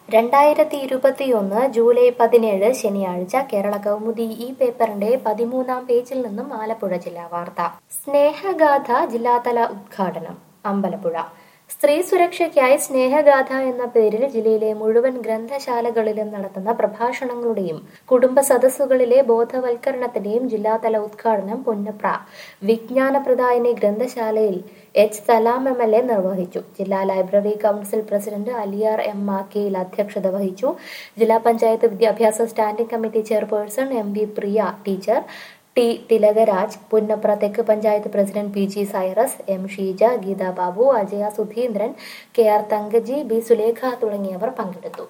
രണ്ടായിരത്തി ഇരുപത്തിയൊന്ന് ജൂലൈ പതിനേഴ് ശനിയാഴ്ച കേരള കൗമുദി ഈ പേപ്പറിന്റെ പതിമൂന്നാം പേജിൽ നിന്നും ആലപ്പുഴ ജില്ലാ വാർത്ത സ്നേഹഗാഥ ജില്ലാതല ഉദ്ഘാടനം അമ്പലപ്പുഴ സ്ത്രീ സുരക്ഷയ്ക്കായി സ്നേഹഗാഥ എന്ന പേരിൽ ജില്ലയിലെ മുഴുവൻ ഗ്രന്ഥശാലകളിലും നടത്തുന്ന പ്രഭാഷണങ്ങളുടെയും കുടുംബ സദസ്സുകളിലെ ബോധവൽക്കരണത്തിന്റെയും ജില്ലാതല ഉദ്ഘാടനം പുന്നപ്ര വിജ്ഞാനപ്രദായനി ഗ്രന്ഥശാലയിൽ H Salam M L A നിർവഹിച്ചു ജില്ലാ library council president Aliyar M മാക്കിയിൽ അധ്യക്ഷത വഹിച്ചു ജില്ലാ പഞ്ചായത്ത് വിദ്യാഭ്യാസ standing committee chairperson M V Priya teacher T Thilakaraj Punnapra തെക്ക് panchayat president P G Cyrus M Sheeja Geetha Babu Ajaya Sudheendran K R Thankaji B Sulekha തുടങ്ങിയവർ പങ്കെടുത്തു